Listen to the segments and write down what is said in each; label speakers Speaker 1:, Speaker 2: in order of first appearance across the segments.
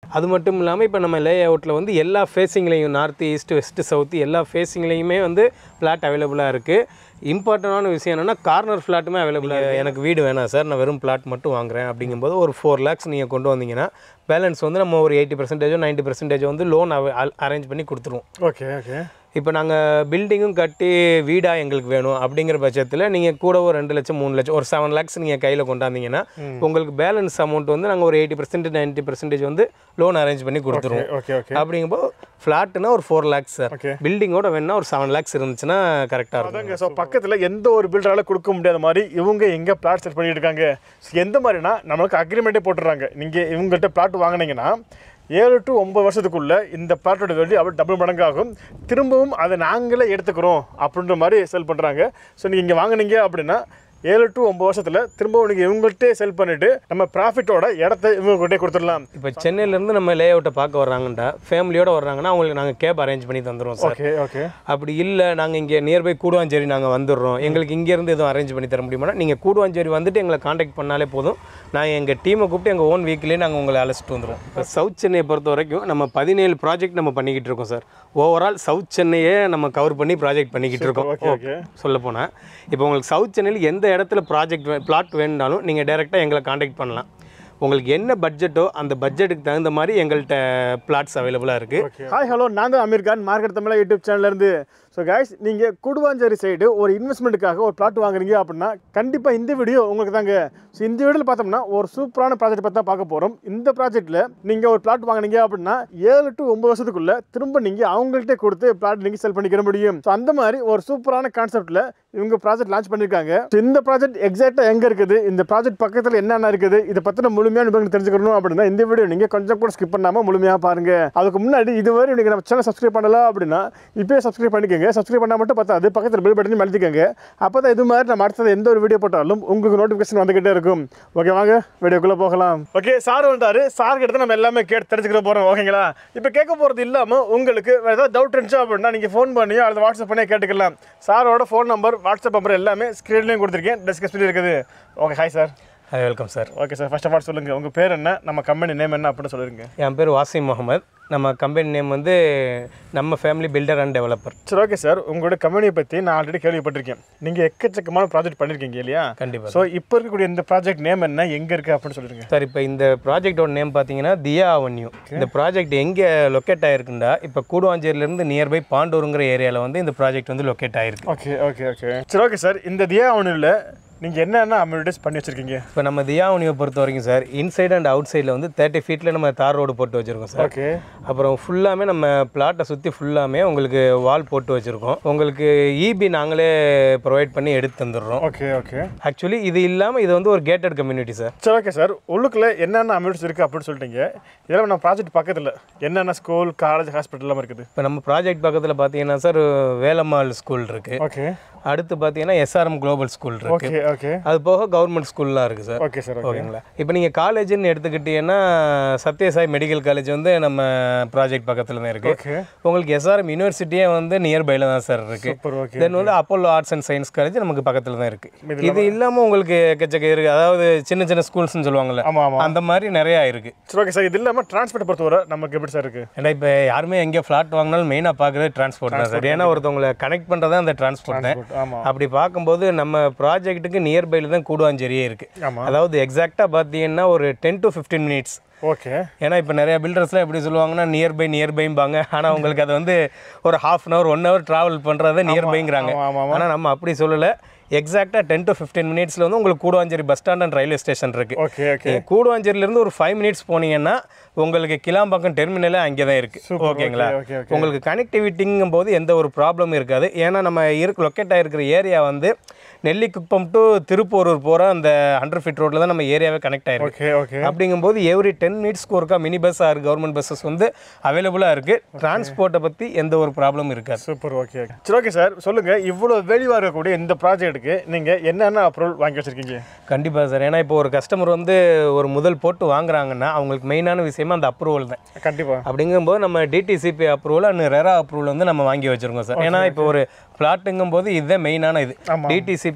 Speaker 1: அது மட்டும் இல்லாமல் இப்போ நம்ம லே அவுட்டில் வந்து எல்லா ஃபேஸிங்லேயும் நார்த் ஈஸ்ட் வெஸ்ட் சவுத் எல்லா ஃபேஸிங்லேயுமே வந்து பிளாட் அவைலபிளாக இருக்குது இம்பார்ட்டண்டான விஷயம் என்னென்னா கார்னர் ஃப்ளாட்டுமே அவைலபிளாக எனக்கு வீடு வேணாம் சார் நான் வெறும் பிளாட் மட்டும் வாங்குறேன் அப்படிங்கும்போது ஒரு ஃபோர் லேக்ஸ் நீங்கள் கொண்டு வந்தீங்கன்னா பேலன்ஸ் வந்து நம்ம ஒரு எயிட்டி பர்சன்டேஜோ நைன்ட்டி பர்சன்டேஜோ வந்து லோன் அரேஞ்ச் பண்ணி கொடுத்துருவோம்
Speaker 2: ஓகே ஓகே
Speaker 1: இப்போ நாங்கள் பில்டிங்கும் கட்டி வீடாக எங்களுக்கு வேணும் அப்படிங்கிற பட்சத்தில் நீங்கள் கூட ஒரு ரெண்டு லட்சம் மூணு லட்சம் ஒரு செவன் லேக்ஸ் நீங்கள் கையில் கொண்டாந்தீங்கன்னா உங்களுக்கு பேலன்ஸ் அமௌண்ட் வந்து நாங்கள் ஒரு எயிட்டி பர்சன்டேஜ் நைன்ட்டி பர்சன்டேஜ் வந்து லோன் அரேஞ்ச் பண்ணி கொடுத்துருவோம்
Speaker 2: ஓகே ஓகே
Speaker 1: அப்படிங்கும்போது ஃப்ளாட்னா ஒரு ஃபோர் லேக்ஸ் சார்
Speaker 2: Okay.
Speaker 1: பில்டிங்கோட வேணா ஒரு செவன் லேக்ஸ் இருந்துச்சுன்னா கரெக்டாக இருக்கும்
Speaker 2: அதாங்க ஸோ பக்கத்தில் எந்த ஒரு பில்டரால கொடுக்க முடியாத மாதிரி இவங்க எங்கே பிளாட் செட் பண்ணிட்டு இருக்காங்க So, எந்த மாதிரினா நம்மளுக்கு அக்ரிமெண்ட்டே போட்டுறாங்க நீங்கள் இவங்கள்ட்ட பிளாட் வாங்குனீங்கன்னா ஏழு டு ஒம்பது வருஷத்துக்குள்ள இந்த பிளாட்டோட வேல்யூ அப்படி டபுள் மடங்கு ஆகும் திரும்பவும் அதை நாங்களே எடுத்துக்கிறோம் அப்படின்ற மாதிரி செல் பண்ணுறாங்க ஸோ நீங்கள் இங்கே வாங்குனீங்க அப்படின்னா ஏழு டு ஒம்பது வருஷத்தில் திரும்பவும் நீங்கள் இவங்கள்ட்டே செல் பண்ணிவிட்டு நம்ம ப்ராஃபிட்டோட இடத்த இவங்ககிட்டே கொடுத்துடலாம்
Speaker 1: இப்போ சென்னையிலேருந்து நம்ம லே அவுட்டை பார்க்க வர்றாங்கண்டா ஃபேமிலியோட வர்றாங்கன்னா அவங்களுக்கு நாங்கள் கேப் அரேஞ்ச் பண்ணி தந்துடுவோம் சார்
Speaker 2: ஓகே ஓகே
Speaker 1: அப்படி இல்லை நாங்கள் இங்கே நியர்பை கூடுவாஞ்சேரி நாங்கள் வந்துடுறோம் எங்களுக்கு இங்கேருந்து எதுவும் அரேஞ்ச் பண்ணி தர முடியுமானா நீங்கள் கூடுவாஞ்சேரி வந்துட்டு எங்களை காண்டாக்ட் பண்ணாலே போதும் நான் எங்கள் டீமை கூப்பிட்டு எங்கள் ஓன் வீக்லேயே நாங்கள் உங்களை அழைச்சிட்டு வந்துடுவோம் இப்போ சவுத் சென்னையை பொறுத்த வரைக்கும் நம்ம பதினேழு ப்ராஜெக்ட் நம்ம பண்ணிக்கிட்டு இருக்கோம் சார் ஓவரால் சவுத் சென்னையே நம்ம கவர் பண்ணி ப்ராஜெக்ட் பண்ணிக்கிட்டு இருக்கோம்
Speaker 2: ஓகே ஓகே
Speaker 1: சொல்ல போனால் இப்போ உங்களுக்கு சவுத் சென்னையில் எந்த இடத்துல ப்ராஜெக்ட் பிளாட் வேணுனாலும் நீங்கள் டைரெக்டாக எங்களை காண்டாக்ட் பண்ணலாம் உங்களுக்கு என்ன பட்ஜெட்டோ அந்த பட்ஜெட்டுக்கு தகுந்த மாதிரி எங்கள்கிட்ட பிளாட்ஸ் அவைலபிளாக இருக்குது
Speaker 2: ஹாய் ஹலோ நான் தான் அமீர் கான் மார்க்கெட் தமிழா யூடியூப் சேனல்லேருந்து ஸோ கைஸ் நீங்கள் குடுவாஞ்சேரி சைடு ஒரு இன்வெஸ்ட்மெண்ட்டுக்காக ஒரு பிளாட் வாங்குறீங்க அப்படின்னா கண்டிப்பாக இந்த வீடியோ உங்களுக்கு தாங்க ஸோ இந்த வீடியோவில் பார்த்தோம்னா ஒரு சூப்பரான ப்ராஜெக்ட் பற்றி தான் பார்க்க போகிறோம் இந்த ப்ராஜெக்ட்டில் நீங்கள் ஒரு பிளாட் வாங்குனீங்க அப்படின்னா ஏழு டு ஒம்பது வருஷத்துக்குள்ள திரும்ப நீங்கள் அவங்கள்ட்ட கொடுத்து பிளாட் நீங்கள் செல் பண்ணிக்கிற முடியும் ஸோ அந்த மாதிரி ஒரு சூப்பரான கான்செப்ட்டில் இவங்க ப்ராஜெக்ட் லான்ச் பண்ணியிருக்காங்க So, இந்த ப்ராஜெக்ட் எக்ஸாக்டாக எங்கே இருக்குது இந்த ப்ராஜெக்ட் பக்கத்தில் என்னென்ன இருக்குது இதை பற்றின முழுமையான விவரங்கள் தெரிஞ்சுக்கணும் அப்படின்னா இந்த வீடியோ நீங்கள் கொஞ்சம் கூட ஸ்கிப் பண்ணாமல் முழுமையாக பாருங்க அதுக்கு முன்னாடி இதுவரை நீங்கள் நம்ம சேனல் சப்ஸ்கிரைப் பண்ணல அப்படின்னா இப்போயே சப்ஸ்கிரைப் பண்ணிக்கோங்க சப்ஸ்கிரைப் பண்ணால் மட்டும் பத்தாது பக்கத்தில் பெல் பட்டனையும் அழுத்திக்கோங்க அப்போ தான் இது மாதிரி நம்ம அடுத்தது எந்த ஒரு வீடியோ போட்டாலும் உங்களுக்கு நோட்டிஃபிகேஷன் வந்துகிட்டே இருக்கும் ஓகே வாங்க வீடியோக்குள்ளே போகலாம் ஓகே சார் வந்துட்டாரு சார் கிட்ட நம்ம எல்லாமே கேட்டு தெரிஞ்சுக்கிற போகிறோம் ஓகேங்களா இப்போ கேட்க போகிறது இல்லாமல் உங்களுக்கு வேறு ஏதாவது டவுட் இருந்துச்சு அப்படின்னா நீங்கள் ஃபோன் பண்ணியோ அல்லது வாட்ஸ்அப் பண்ணியோ கேட்டுக்கலாம் சாரோட ஃபோன் நம்பர் வாட்ஸ்அப் நம்பர் எல்லாமே ஸ்க்ரீன்லேயும் கொடுத்துருக்கேன் டிஸ்கஸ் இருக்குது okay hi sir
Speaker 1: welcome sir
Speaker 2: okay sir first of all சொல்லுங்கள் உங்கள் பேர் என்ன நம்ம கம்பெனி நேம் என்ன அப்படின்னு சொல்லிருங்க
Speaker 1: என் பேர் வாசிம் முகமது நம்ம கம்பெனி நேம் வந்து நம்ம ஃபேமிலி பில்டர் அண்ட் டெவலப்பர்
Speaker 2: சரி ஓகே சார் உங்களோட கம்பெனியை பற்றி நான் ஆல்ரெடி கேள்விப்பட்டிருக்கேன் நீங்கள் எக்கச்சக்கமான ப்ராஜெக்ட் பண்ணியிருக்கீங்க இல்லையா
Speaker 1: கண்டிப்பாக
Speaker 2: ஸோ இப்போ இருக்கக்கூடிய இந்த ப்ராஜெக்ட் நேம் என்ன எங்கே இருக்குது அப்படின்னு சொல்லிருங்க
Speaker 1: சார் இப்போ இந்த ப்ராஜெக்டோட நேம் பார்த்தீங்கன்னா தியா அவென்யூ இந்த ப்ராஜெக்ட் எங்கே லொக்கேட் ஆயிருக்குண்டா இப்போ கூடுவாஞ்சேரியிலேருந்து நியர்பை பாண்டூருங்கிற ஏரியாவில் வந்து இந்த ப்ராஜெக்ட் வந்து லொக்கேட் ஆயிருக்கு
Speaker 2: ஓகே ஓகே ஓகே சரி ஓகே சார் இந்த தியா ஒன்றில் நீங்கள் என்னென்ன அம்யூனிட்டிஸ் பண்ணி வச்சுருக்கீங்க
Speaker 1: இப்போ நம்ம தியா அவென்யூவை பொறுத்த வரைக்கும் சார் இன்சைட் அண்ட் அவுட் சைடில் வந்து தேர்ட்டி ஃபீட்டில் நம்ம தார் ரோடு போட்டு வச்சுருக்கோம் சார்
Speaker 2: ஓகே
Speaker 1: அப்புறம் ஃபுல்லாமே நம்ம பிளாட்டை சுற்றி ஃபுல்லாமே உங்களுக்கு வால் போட்டு வச்சுருக்கோம் உங்களுக்கு இபி நாங்களே ப்ரொவைட் பண்ணி எடுத்து தந்துடுறோம்
Speaker 2: ஓகே ஓகே
Speaker 1: ஆக்சுவலி இது இல்லாமல் இது வந்து ஒரு கேட்டட் கம்யூனிட்டி சார்
Speaker 2: சரி ஓகே சார் உள்ளுக்குள்ள என்னென்ன அம்யூனிட்டிஸ் இருக்குது அப்படின்னு சொல்லிட்டீங்க இதெல்லாம் நம்ம ப்ராஜெக்ட் பக்கத்தில் என்னென்ன ஸ்கூல் காலேஜ் ஹாஸ்பிட்டல் எல்லாம் இருக்குது
Speaker 1: இப்போ நம்ம ப்ராஜெக்ட் பக்கத்தில் பார்த்தீங்கன்னா சார் வேலம்மாள் ஸ்கூல் இருக்குது
Speaker 2: ஓகே
Speaker 1: அடுத்து பார்த்தீங்கன்னா எஸ்ஆர்எம் குளோபல் ஸ்கூல் இருக்குது
Speaker 2: ஓகே ஓகே
Speaker 1: அது போக கவர்மெண்ட் ஸ்கூல்லாம் இருக்குது சார்
Speaker 2: ஓகே சார் ஓகே
Speaker 1: ஓகேங்களா இப்போ நீங்கள் காலேஜ்னு எடுத்துக்கிட்டீங்கன்னா சத்யசாய் மெடிக்கல் காலேஜ் வந்து நம்ம ப்ராஜெக்ட் பக்கத்தில் தான் இருக்குது
Speaker 2: ஓகே
Speaker 1: உங்களுக்கு எஸ்ஆர்எம் யூனிவர்சிட்டியே வந்து நியர்பைல தான் சார் இருக்குது
Speaker 2: சூப்பர் ஓகே
Speaker 1: தென் வந்து Apollo arts and science college நமக்கு பக்கத்தில் தான் இருக்குது இது இல்லாமல் உங்களுக்கு எக்கச்சக்க இருக்குது அதாவது சின்ன சின்ன ஸ்கூல்ஸ்னு சொல்லுவாங்கல்ல
Speaker 2: ஆமாம் ஆமாம்
Speaker 1: அந்த மாதிரி நிறையா இருக்குது
Speaker 2: சரி ஓகே சார் இது இல்லாமல் டிரான்ஸ்போர்ட் பொறுத்தவரை நமக்கு எப்படி சார் இருக்குது
Speaker 1: ஏன்னா இப்போ யாருமே எங்கே ஃப்ளாட் வாங்கினாலும் மெயினாக பார்க்குறது டிரான்ஸ்போர்ட் தான் சார் ஏன்னா ஒருத்தவங்களை கனெக்ட் பண்ணுறது அந்த டிரான்ஸ்போர்ட் தான்
Speaker 2: ஆமாம்
Speaker 1: அப்படி பார்க்கும்போது நம்ம ப்ராஜெக்ட்டுக்கு நியர்பையில் தான் கூடுவாஞ்சேரியே இருக்குது
Speaker 2: ஆமாம்
Speaker 1: அதாவது எக்ஸாக்டாக பார்த்தீங்கன்னா ஒரு ten to fifteen minutes
Speaker 2: okay
Speaker 1: ஏன்னா இப்போ நிறைய பில்டர்ஸ்லாம் எப்படி சொல்லுவாங்கன்னா நியர்பை நியர்பைம்பாங்க ஆனால் உங்களுக்கு அது வந்து ஒரு half an hour one hour travel பண்ணுறத நியர்பைங்கிறாங்க
Speaker 2: ஆமாம் ஆமாம்
Speaker 1: ஆனால் நம்ம அப்படி சொல்லலை எக்ஸாக்டாக டென் டு ஃபிஃப்டீன் மினிட்ஸில் வந்து உங்களுக்கு Guduvanchery bus stand and railway station இருக்குது
Speaker 2: ஓகே ஓகே
Speaker 1: நீங்கள் கூடுவாஞ்சேரியிலேருந்து ஒரு ஃபைவ் மினிட்ஸ் போனீங்கன்னா உங்களுக்கு கிளாம்பாக்கம் டெர்மினலே அங்கே தான் இருக்குது
Speaker 2: Super,
Speaker 1: ஓகேங்களா
Speaker 2: okay, okay, okay.
Speaker 1: உங்களுக்கு கனெக்டிவிட்டிங்கும் போது எந்த ஒரு ப்ராப்ளமும் இருக்காது ஏன்னா நம்ம இருக்க லொக்கேட் ஆகிருக்கிற ஏரியா வந்து நெல்லிக்குப்பம் டு திருப்போரூர் போகிற அந்த ஹண்ட்ரட் ஃபீட் ரோட்டில் தான் நம்ம ஏரியாவே கனெக்ட் ஆயிருக்கு
Speaker 2: ஓகே ஓகே
Speaker 1: அப்படிங்கும்போது எவ்ரி டென் மினிட்ஸ்க்கு ஒருக்கா mini bus or government buses வந்து அவைலபிளாக இருக்குது டிரான்ஸ்போர்ட்டை பற்றி எந்த ஒரு ப்ராப்ளமும் இருக்காது
Speaker 2: சூப்பர் ஓகே சரி ஓகே சார் சொல்லுங்கள் இவ்வளோ வேலிவாக இருக்கக்கூடிய இந்த ப்ராஜெக்ட்டுக்கு நீங்கள் என்னென்ன அப்ரூவல் வாங்கி வச்சுருக்கீங்க
Speaker 1: கண்டிப்பாக சார் ஏன்னா இப்போ ஒரு கஸ்டமர் வந்து ஒரு முதல் போட்டு வாங்குறாங்கன்னா அவங்களுக்கு மெயினான விஷயமா அந்த அப்ரூவல் தான்
Speaker 2: கண்டிப்பாக
Speaker 1: அப்படிங்கும்போது நம்ம DTCP approval and RERA approval வந்து நம்ம வாங்கி வச்சிருக்கோம் சார் ஏன்னா இப்போ ஒரு பிளாட்டுங்கும் போது இதுதான் மெயினான இது
Speaker 2: ஆமா.
Speaker 1: டிடிசிபி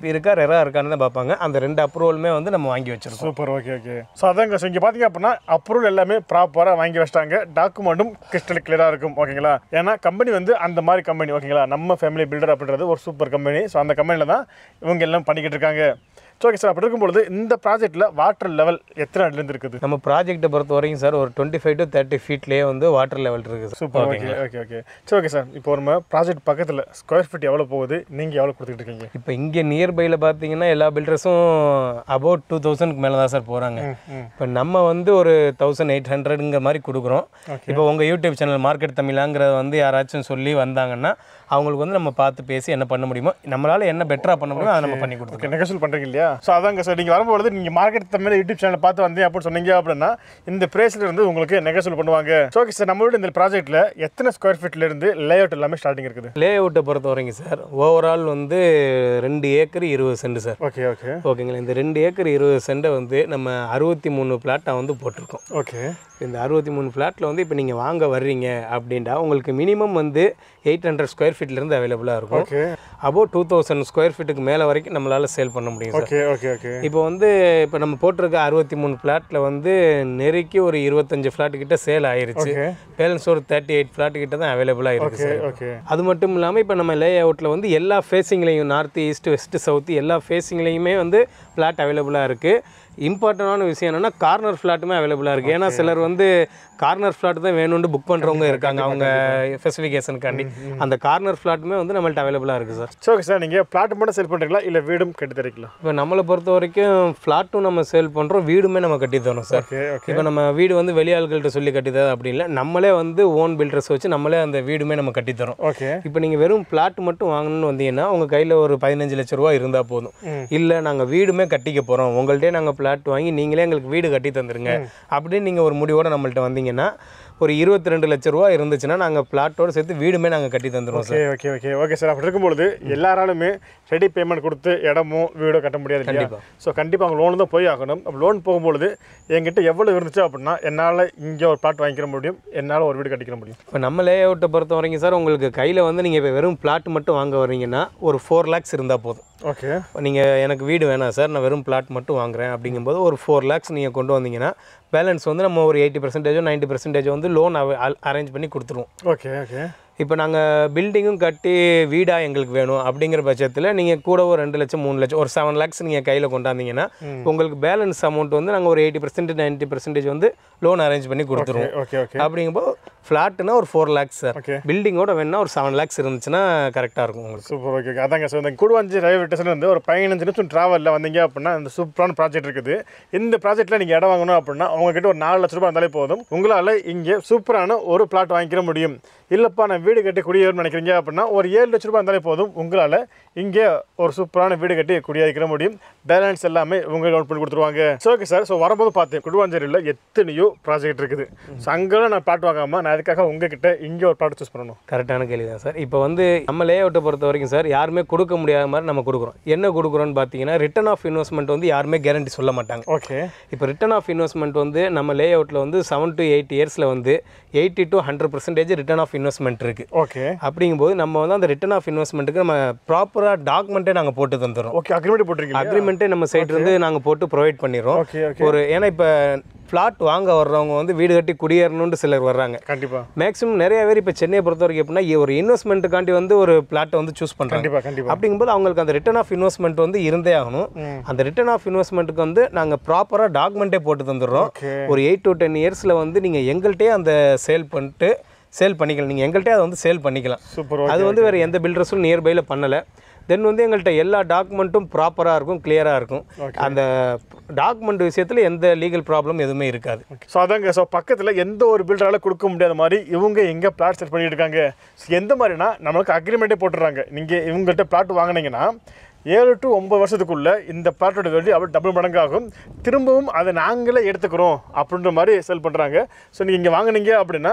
Speaker 1: டைப் இருக்கா ரெரா இருக்கான்னு தான் பார்ப்பாங்க அந்த ரெண்டு அப்ரூவலுமே வந்து நம்ம வாங்கி வச்சிருக்கோம்
Speaker 2: சூப்பர் ஓகே ஓகே ஸோ அதாங்க ஸோ இங்கே பார்த்தீங்க அப்படின்னா அப்ரூவல் எல்லாமே ப்ராப்பராக வாங்கி வச்சிட்டாங்க டாக்குமெண்ட்டும் கிறிஸ்டல் கிளியராக இருக்கும் ஓகேங்களா ஏன்னா கம்பெனி வந்து அந்த மாதிரி கம்பெனி ஓகேங்களா நம்ம ஃபேமிலி பில்டர் அப்படின்றது ஒரு சூப்பர் கம்பெனி ஸோ அந்த கம்பெனியில் தான் இவங்க எல்லாம் பண்ணிக்கிட்டு இருக்காங்க ஸோ ஓகே சார் அப்படி இருக்கும்பொழுது இந்த ப்ராஜெக்ட்டில் வாட்டர் லெவல் எத்தனை அடிலேருந்து இருக்குது
Speaker 1: நம்ம ப்ராஜெக்ட்டை பொறுத்த வரைக்கும் சார் ஒரு டுவெண்ட்டி ஃபைவ் டு தேர்ட்டி ஃபீட்லேயே வந்து வாட்டர் லெவல் இருக்குது
Speaker 2: சூப்பர் ஓகே ஓகே ஓகே சரி ஓகே சார் இப்போ நம்ம ப்ராஜெக்ட் பக்கத்தில் ஸ்கொயர் ஃபீட் எவ்வளோ போகுது நீங்கள் எவ்வளோ கொடுத்துக்கிட்டு இருக்கீங்க
Speaker 1: இப்போ இங்கே நியர்பையில் பார்த்தீங்கன்னா எல்லா பில்டர்ஸும் அபவுட் டூ தௌசண்ட்க்கு மேலே தான் சார் போகிறாங்க
Speaker 2: ம்
Speaker 1: இப்போ நம்ம வந்து ஒரு தௌசண்ட் எயிட் ஹண்ட்ரடுங்கிற மாதிரி கொடுக்குறோம் இப்போ உங்கள் யூடியூப் சேனல் மார்க்கெட் தமிழாங்கிறத வந்து யாராச்சும் சொல்லி வந்தாங்கன்னா அவங்களுக்கு வந்து நம்ம பார்த்து பேசி என்ன பண்ண முடியுமோ நம்மளால் என்ன பெட்டராக பண்ண முடியுமோ அதை நம்ம பண்ணி கொடுத்துருக்கோம்
Speaker 2: ஓகே நெகோசியல் பண்ணுறீங்க இல்லையா ஸோ அதாங்க சார் நீங்கள் வரும்பொழுது நீங்கள் மார்க்கெட் தமிழ் யூடியூப் சேனல் பார்த்து வந்தீங்க அப்படின்னு சொன்னீங்க அப்படின்னா இந்த ப்ரைஸில் இருந்து உங்களுக்கு நெகோசியல் பண்ணுவாங்க ஸோ ஓகே சார் நம்மளோட இந்த ப்ராஜெக்ட்டில் எத்தனை ஸ்கொயர் ஃபீட்ல இருந்து லே அவுட் எல்லாமே ஸ்டார்டிங் இருக்குது
Speaker 1: லே அவுட்டை பொறுத்த வரைக்கும் சார் ஓவரால் வந்து ரெண்டு ஏக்கர் இருபது சென்ட் சார்
Speaker 2: ஓகே ஓகே
Speaker 1: ஓகேங்களா இந்த ரெண்டு ஏக்கர் இருபது சென்ட்டை வந்து நம்ம அறுபத்தி மூணு பிளாட்டை வந்து போட்டிருக்கோம்
Speaker 2: ஓகே
Speaker 1: இந்த அறுபத்தி மூணு ஃப்ளாட்டில் வந்து இப்போ நீங்கள் வாங்க வர்றீங்க அப்படின்டா உங்களுக்கு மினிமம் வந்து எயிட் ஹண்ட்ரட் ஸ்கொயர் ஃபீட்லேருந்து அவைலபிளாக இருக்கும்
Speaker 2: okay
Speaker 1: above two thousand square ஃபீட்டுக்கு மேலே வரைக்கும் நம்மளால் சேல் பண்ண முடியும் சார்
Speaker 2: ஓகே ஓகே ஓகே
Speaker 1: இப்போ வந்து இப்போ நம்ம போட்டிருக்க அறுபத்தி மூணு ஃப்ளாட்டில் வந்து நெருக்கி ஒரு இருபத்தஞ்சு ஃப்ளாட் கிட்ட சேல் ஆயிருச்சு
Speaker 2: ஓகே
Speaker 1: பேலன்ஸ் ஒரு தேர்ட்டி எயிட் ஃப்ளாட் கிட்ட தான் அவைலபிளாக இருக்குது
Speaker 2: ஓகே
Speaker 1: சார்
Speaker 2: ஓகே
Speaker 1: அது மட்டும் இல்லாமல் இப்போ நம்ம லே அவுட்டில் வந்து எல்லா ஃபேஸிங்லேயும் நார்த் ஈஸ்ட் வெஸ்ட் சவுத் எல்லா ஃபேஸிங்லேயுமே வந்து ஃப்ளாட் அவைலபிளாக இருக்குது இம்பார்ட்டண்டான விஷயம் என்னென்னா கார்னர் ஃப்ளாட்டுமே அவைலபிளாக இருக்குது ஏன்னா சிலர் வந்து கார்னர் ஃப்ளாட் தான் வேணும்னு புக் பண்ணுறவங்க இருக்காங்க அவங்க ஸ்பெசிஃபிகேஷனுக்காண்டி அந்த கார்னர் ஃப்ளாட்டுமே வந்து நம்மள்ட்ட அவைலபிளாக இருக்குது சார்
Speaker 2: ஸோ ஓகே சார் நீங்கள் பிளாட் மட்டும் செல் பண்ணுறீங்களா இல்லை வீடும் கட்டி தரீங்களா
Speaker 1: இப்போ நம்மளை பொறுத்த வரைக்கும் ஃப்ளாட்டும் நம்ம சேல் பண்ணுறோம் வீடுமே நம்ம கட்டி தரோம் சார்
Speaker 2: ஓகே ஓகே
Speaker 1: இப்போ நம்ம வீடு வந்து வெளியாள்கள்ட்ட சொல்லி கட்டி தரோம் அப்படி இல்லை நம்மளே வந்து ஓன் பில்டர்ஸ் வச்சு நம்மளே அந்த வீடுமே நம்ம கட்டி தரோம்
Speaker 2: ஓகே
Speaker 1: இப்போ நீங்கள் வெறும் பிளாட் மட்டும் வாங்கணும்னு வந்தீங்கன்னா உங்கள் கையில் ஒரு பதினஞ்சு லட்ச ரூபா இருந்தால் போதும்
Speaker 2: ம்.
Speaker 1: இல்லை நாங்கள் வீடுமே கட்டிக்க போகிறோம் உங்கள்கிட்டே நாங்கள் பிளாட் வாங்கி நீங்களே எங்களுக்கு வீடு கட்டி தந்துருங்க அப்படின்னு நீங்கள் ஒரு முடிவோட நம்மள்ட்ட வந்தீங்கன்னா ஒரு இருபத்தி ரெண்டு லட்ச ரூபா இருந்துச்சுன்னா நாங்கள் பிளாட்டோட சேர்த்து வீடுமே நாங்கள் கட்டி தந்துடுவோம் sir
Speaker 2: okay okay okay okay sir அப்படி இருக்கும்பொழுது எல்லாராலுமே ரெடி பேமெண்ட் கொடுத்து இடமோ வீடோ கட்ட முடியாது இல்லையா
Speaker 1: கண்டிப்பா.
Speaker 2: ஸோ கண்டிப்பாக அவங்க லோன் தான் போய் ஆகணும் அப்போ லோன் போகும்பொழுது என்கிட்ட எவ்வளோ இருந்துச்சு அப்படின்னா என்னால் இங்கே ஒரு பிளாட் வாங்கிக்கிற முடியும் என்னால் ஒரு வீடு கட்டிக்கிற முடியும்
Speaker 1: இப்போ நம்ம லே அவுட்டை பொறுத்த வரைக்கும் சார் உங்களுக்கு கையில் வந்து நீங்கள் இப்போ வெறும் பிளாட் மட்டும் வாங்க வர்றீங்கன்னா ஒரு ஃபோர் லேக்ஸ் இருந்தால் போதும்
Speaker 2: ஓகே
Speaker 1: நீங்கள் எனக்கு வீடு வேணாம் சார் நான் வெறும் பிளாட் மட்டும் வாங்குறேன் அப்படிங்கும்போது ஒரு ஃபோர் லேக்ஸ் நீங்கள் கொண்டு வந்தீங்கன்னா பேலன்ஸ் வந்து நம்ம ஒரு எயிட்டி பர்சன்டேஜோ நைன்ட்டி பர்சன்டேஜ் வந்து லோன் அரேஞ்ச் பண்ணி கொடுத்துருவோம்
Speaker 2: ஓகே ஓகே
Speaker 1: இப்போ நாங்கள் பில்டிங்கும் கட்டி வீடாக எங்களுக்கு வேணும் அப்படிங்கிற பட்சத்தில் நீங்கள் கூட ஒரு ரெண்டு லட்சம் மூணு லட்சம் ஒரு செவன் லேக்ஸ் நீங்கள் கையில் கொண்டாந்தீங்கன்னா உங்களுக்கு பேலன்ஸ் அமௌண்ட் வந்து நாங்கள் ஒரு எயிட்டி பர்சன்டேஜ் நைன்ட்டி பர்சன்டேஜ் வந்து லோன் அரேஞ்ச் பண்ணி கொடுத்துருவோம்
Speaker 2: ஓகே ஓகே
Speaker 1: அப்படிங்கும்போது ஃப்ளாட்டுனா ஒரு ஃபோர் லேக்ஸ் சார்
Speaker 2: ஓகே
Speaker 1: பில்டிங்கோட வேணும்னா ஒரு செவன் லேக்ஸ் இருந்துச்சுன்னா கரெக்டாக இருக்கும் உங்களுக்கு
Speaker 2: சூப்பர் ஓகே ஓகே அதாங்க சார் இந்த கூடுவாஞ்சி ரயில்வே ஸ்டேஷன் வந்து ஒரு பதினஞ்சு நிமிஷம் ட்ராவலில் வந்தீங்க அப்படின்னா இந்த சூப்பரான ப்ராஜெக்ட் இருக்குது இந்த ப்ராஜெக்ட்டில் நீங்கள் இடம் வாங்கணும் அப்படின்னா உங்ககிட்ட ஒரு நாலு லட்ச ரூபாய் இருந்தாலே போதும் உங்களால் இங்கே சூப்பரான ஒரு பிளாட் வாங்கிக்கிற முடியும் இல்லைப்பா நான் வீடு கட்டி குடியேறணும்னு நினைக்கிறீங்க அப்படின்னா ஒரு ஏழு லட்ச ரூபாய் இருந்தாலே போதும் உங்களால் இங்கே ஒரு சூப்பரான வீடு கட்டி குடியேறிக்கிற முடியும் பேலன்ஸ் எல்லாமே உங்க நோட் பண்ணி கொடுத்துருவாங்க ஸோ ஓகே சார் ஸோ வரும்போது பார்த்தேன் குடுவாஞ்சேரியில் எத்தனையோ ப்ராஜெக்ட் இருக்குது ஸோ அங்கெல்லாம் நான் பிளாட் வாங்காமல் நான் அதுக்காக உங்ககிட்ட இங்கே ஒரு பிளாட் சூஸ் பண்ணணும்
Speaker 1: கரெக்டான கேள்வி தான் சார் இப்போ வந்து நம்ம லே அவுட்டை பொறுத்த வரைக்கும் சார் யாருமே கொடுக்க முடியாத மாதிரி நம்ம கொடுக்குறோம் என்ன கொடுக்குறோன்னு பார்த்தீங்கன்னா ரிட்டர்ன் ஆஃப் இன்வெஸ்ட்மெண்ட் வந்து யாருமே கேரண்டி சொல்ல மாட்டாங்க
Speaker 2: ஓகே
Speaker 1: இப்போ ரிட்டர்ன் ஆஃப் இன்வெஸ்ட்மெண்ட் வந்து நம்ம லே அவுட்டில் வந்து செவன் டு எயிட் இயர்ஸில் வந்து eighty to hundred percentage return of investment இருக்குது
Speaker 2: ஓகே
Speaker 1: அப்படிங்கும்போது நம்ம வந்து அந்த ரிட்டர்ன் ஆஃப் இன்வெஸ்ட்மெண்ட்டுக்கு நம்ம ப்ராப்பராக டாக்குமெண்ட்டே நாங்கள் போட்டு தந்துடுறோம்
Speaker 2: ஓகே அக்ரிமெண்ட் போட்டிருக்கீங்க
Speaker 1: அக்ரிமெண்ட்டே நம்ம சைடு இருந்து நாங்கள் போட்டு ப்ரொவைட் பண்ணிடுறோம்
Speaker 2: ஓகே ஓகே
Speaker 1: ஒரு ஏன்னா இப்போ ஃப்ளாட் வாங்க வர்றவங்க வந்து வீடு கட்டி குடியேறணும்னு சிலர் வர்றாங்க
Speaker 2: கண்டிப்பா
Speaker 1: மேக்ஸிமம் நிறைய பேர் இப்போ சென்னையை பொறுத்த வரைக்கும் எப்படின்னா ஒரு இன்வெஸ்ட்மெண்ட்டுக்காண்டி வந்து ஒரு பிளாட்டை வந்து சூஸ் பண்ணுறாங்க
Speaker 2: கண்டிப்பா கண்டிப்பா
Speaker 1: அப்படிங்கும்போது அவங்களுக்கு அந்த ரிட்டர்ன் ஆஃப் இன்வெஸ்ட்மெண்ட் வந்து இருந்தே ஆகணும்
Speaker 2: ம்.
Speaker 1: அந்த ரிட்டர்ன் ஆஃப் இன்வெஸ்ட்மெண்ட்டுக்கு வந்து நாங்கள் ப்ராப்பராக டாக்குமெண்ட்டே போட்டு தந்துடுறோம்
Speaker 2: ஓகே
Speaker 1: ஒரு எயிட் டு டென் இயர்ஸில் வந்து நீங்கள் எங்கள்கிட்டயே அந்த சேல் பண்ணிட்டு சேல் பண்ணிக்கலாம் நீங்கள் எங்கள்கிட்டயே அதை வந்து சேல் பண்ணிக்கலாம்
Speaker 2: சூப்பர்
Speaker 1: அது வந்து வேறு எந்த பில்டர்ஸும் நியர்பையில் பண்ணலை தென் வந்து எங்கள்கிட்ட எல்லா டாக்குமெண்ட்டும் ப்ராப்பராக இருக்கும் கிளியராக இருக்கும் அந்த டாக்குமெண்ட் விஷயத்தில் எந்த லீகல் ப்ராப்ளம் எதுவுமே இருக்காது
Speaker 2: ஸோ அதாங்க ஸோ பக்கத்தில் எந்த ஒரு பில்டரால கொடுக்க முடியாத மாதிரி இவங்க எங்கே பிளாட் செட் பண்ணிட்டு இருக்காங்க So, எந்த மாதிரினா நம்மளுக்கு அக்ரிமெண்ட்டே போட்டுறாங்க நீங்கள் இவங்கள்ட்ட பிளாட் வாங்கினீங்கன்னா ஏழு டு ஒம்பது வருஷத்துக்குள்ள இந்த பிளாட்டோட வேல்யூ அப்படி டபுள் மடங்கு ஆகும் திரும்பவும் அதை நாங்களே எடுத்துக்கிறோம் அப்படின்ற மாதிரி செல் பண்ணுறாங்க ஸோ நீங்கள் இங்கே வாங்குனீங்க அப்படின்னா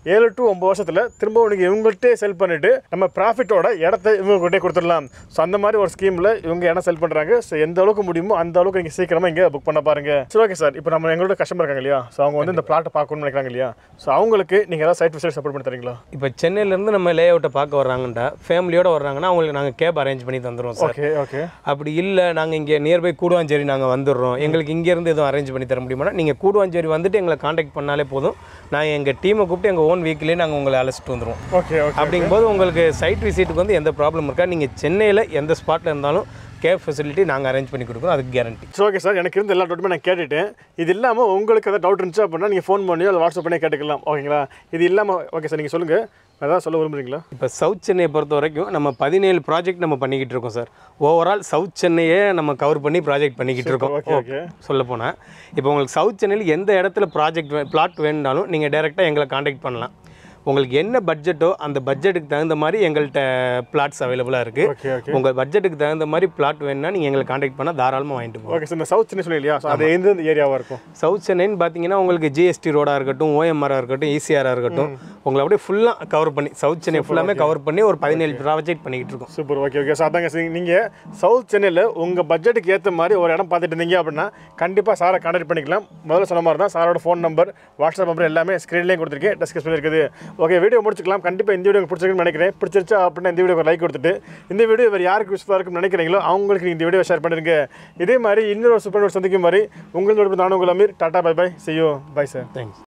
Speaker 2: ஏழு டு ஒம்பது வருஷத்தில் திரும்பவும் நீங்கள் இவங்கள்ட்டே செல் பண்ணிவிட்டு நம்ம ப்ராஃபிட்டோட இடத்த இவங்ககிட்டே கொடுத்துடலாம் ஸோ அந்த மாதிரி ஒரு ஸ்கீமில் இவங்க இடம் செல் பண்ணுறாங்க ஸோ எந்த அளவுக்கு முடியுமோ அந்த அளவுக்கு நீங்கள் சீக்கிரமாக இங்கே புக் பண்ண பாருங்க சரி ஓகே சார் இப்போ நம்ம எங்களோட கஸ்டமர் இருக்காங்க இல்லையா ஸோ அவங்க வந்து இந்த பிளாட்டை பார்க்கணும்னு நினைக்கிறாங்க இல்லையா ஸோ அவங்களுக்கு நீங்கள் ஏதாவது சைட் விசிட் சப்போர்ட் பண்ணி தரீங்களா
Speaker 1: இப்போ சென்னையிலேருந்து நம்ம லே அவுட்டை பார்க்க வர்றாங்கன்ட்டா ஃபேமிலியோட வர்றாங்கன்னா அவங்களுக்கு நாங்கள் கேப் அரேஞ்ச் பண்ணி தந்துடுவோம் சார்
Speaker 2: ஓகே ஓகே
Speaker 1: அப்படி இல்லை நாங்கள் இங்கே நியர்பை கூடுவாஞ்சேரி நாங்கள் வந்துடுறோம் எங்களுக்கு இங்கேருந்து எதுவும் அரேஞ்ச் பண்ணி தர முடியுமா நீங்கள் கூடுவாஞ்சேரி வந்துட்டு எங்களை காண்டாக்ட் பண்ணாலே போதும் நான் எங்கள் டீமை கூப்பிட்டு எங்கள் ஓன் வீக்லேயே நாங்கள் உங்களை அழைச்சிட்டு வந்துடுவோம்
Speaker 2: ஓகே ஓகே
Speaker 1: அப்படிங்கும்போது உங்களுக்கு சைட் விசிட்டுக்கு வந்து எந்த ப்ராப்ளம் இருக்கா நீங்கள் சென்னையில் எந்த ஸ்பாட்டில் இருந்தாலும் கேப் ஃபெசிலிட்டி நாங்கள் அரேஞ்ச் பண்ணி கொடுக்குறோம் அதுக்கு கேரண்டி
Speaker 2: ஸோ ஓகே சார் எனக்கு இருந்த எல்லா டவுட்டுமே நான் கேட்டுட்டேன் இது இல்லாமல் உங்களுக்கு ஏதாவது டவுட் இருந்துச்சு அப்படின்னா நீங்கள் ஃபோன் பண்ணியோ இல்லை வாட்ஸ்அப் பண்ணி கேட்டுக்கலாம் ஓகேங்களா இது இல்லாமல் ஓகே சார் நீங்கள் சொல்லுங்கள் அதான் சொல்ல விரும்புறீங்களா
Speaker 1: இப்போ சவுத் சென்னையை பொறுத்த வரைக்கும் நம்ம பதினேழு ப்ராஜெக்ட் நம்ம பண்ணிக்கிட்டு இருக்கோம் சார் ஓவரால் சவுத் சென்னையே நம்ம கவர் பண்ணி ப்ராஜெக்ட் பண்ணிக்கிட்டு இருக்கோம்
Speaker 2: ஓகே ஓகே
Speaker 1: சொல்ல போனால் இப்போ உங்களுக்கு சவுத் சென்னையில் எந்த இடத்துல ப்ராஜெக்ட் பிளாட் வேணுனாலும் நீங்கள் டேரெக்டாக எங்களை காண்டாக்ட் பண்ணலாம் உங்களுக்கு என்ன பட்ஜெட்டோ அந்த பட்ஜெட்டுக்கு தகுந்த மாதிரி எங்கள்கிட்ட பிளாட்ஸ் அவைலபிளாக இருக்குது
Speaker 2: ஓகே ஓகே
Speaker 1: உங்கள் பட்ஜெட்டுக்கு தகுந்த மாதிரி பிளாட் வேணும்னா நீங்கள் எங்களை காண்டாக்ட் பண்ணால் தாராளமாக வாங்கிட்டு போகலாம்
Speaker 2: ஓகே சார் இந்த சவுத் சென்னை சொன்னீங்க இல்லையா ஸோ அது எந்த ஏரியாவாக இருக்கும்
Speaker 1: சவுத் சென்னைன்னு பார்த்தீங்கன்னா உங்களுக்கு ஜிஎஸ்டி ரோடாக இருக்கட்டும் ஓஎம்ஆராக இருக்கட்டும் ஈசிஆராக இருக்கட்டும் உங்களை அப்படியே ஃபுல்லாக கவர் பண்ணி சவுத் சென்னை ஃபுல்லாமே கவர் பண்ணி ஒரு பதினேழு ப்ராஜெக்ட் பண்ணிக்கிட்டு இருக்கோம்
Speaker 2: சூப்பர் ஓகே ஓகே சார் அதாங்க சார் நீங்கள் சவுத் சென்னையில் உங்கள் பட்ஜெட்டுக்கு ஏற்ற மாதிரி ஒரு இடம் பார்த்துட்டு இருந்தீங்க அப்படின்னா கண்டிப்பாக சாரை கான்டாக்ட் பண்ணிக்கலாம் முதல்ல சொன்ன மாதிரி தான் சாரோட ஃபோன் நம்பர் வாட்ஸ்அப் நம்பர் எல்லாமே ஸ்க்ரீன்லேயும் கொடுத்துருக்கேன் டிஸ்கஸ் இருக்குது ஓகே வீடியோ முடிச்சுக்கலாம் கண்டிப்பாக இந்த வீடியோ உங்களுக்கு பிடிச்சிருக்குன்னு நினைக்கிறேன் பிடிச்சிருச்சா அப்படின்னா இந்த வீடியோ லைக் கொடுத்துட்டு இந்த வீடியோ வேறு யாருக்கு யூஸ்ஃபுல்லாக இருக்கும்னு நினைக்கிறீங்களோ அவங்களுக்கு இந்த வீடியோ ஷேர் பண்ணிருங்க இதே மாதிரி இன்னொரு சூப்பர் சந்திக்கும் மாதிரி உங்களோட நானும் உங்கள் அமீர் டாடா பை பை செய்யும் பை சார்
Speaker 1: தேங்க்ஸ்